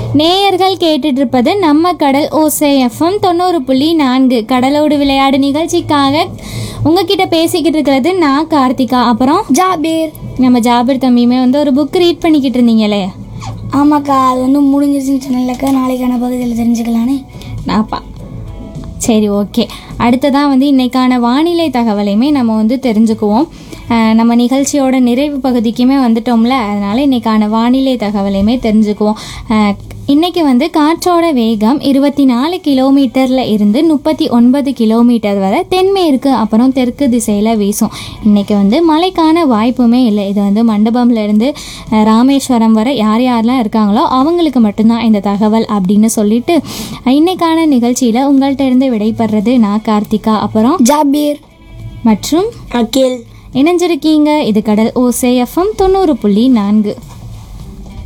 நேயர்கள் கேட்டுட்டு இருப்பது நம்ம கடல் ஓசை எஃப்எம் தொண்ணூறு புள்ளி நான்கு கடலோடு விளையாடு நிகழ்ச்சிக்காக உங்ககிட்ட பேசிக்கிட்டு இருக்கிறது நான் கார்த்திகா அப்புறம் ஜாபீர் நம்ம ஜாபிர் தம்பியுமே வந்து ஒரு புக் ரீட் பண்ணிக்கிட்டு இருந்தீங்களே ஆமாக்கா அது வந்து முடிஞ்சிருச்சுன்னு சொன்னலக்கா நாளைக்கான பகுதியில் தெரிஞ்சுக்கலானே நாப்பா சரி ஓகே அடுத்ததாக வந்து இன்னைக்கான வானிலை தகவலையுமே நம்ம வந்து தெரிஞ்சுக்குவோம் அஹ் நம்ம நிகழ்ச்சியோட நிறைவு பகுதிக்குமே வந்துட்டோம்ல அதனால இன்னைக்கான வானிலை தகவலையுமே தெரிஞ்சுக்குவோம் அஹ் இன்னைக்கு வந்து காற்றோட வேகம் இருபத்தி நாலு கிலோமீட்டரில் இருந்து முப்பத்தி ஒன்பது கிலோமீட்டர் வரை தென்மேற்கு அப்புறம் தெற்கு திசையில் வீசும் இன்னைக்கு வந்து மழைக்கான வாய்ப்புமே இல்லை இது வந்து மண்டபம்ல இருந்து அஹ், ராமேஸ்வரம் வரை யார் யாரெல்லாம் இருக்காங்களோ அவங்களுக்கு மட்டும்தான் இந்த தகவல் அப்படின்னு சொல்லிட்டு அஹ், இன்னைக்கான நிகழ்ச்சியில் உங்கள்கிட்ட இருந்து விடைபெறது நான் கார்த்திகா அப்புறம் ஜாபீர் மற்றும் அகில் இணைஞ்சிருக்கீங்க இது கடல் ஓசை எஃப்எம் தொண்ணூறு புள்ளி நான்கு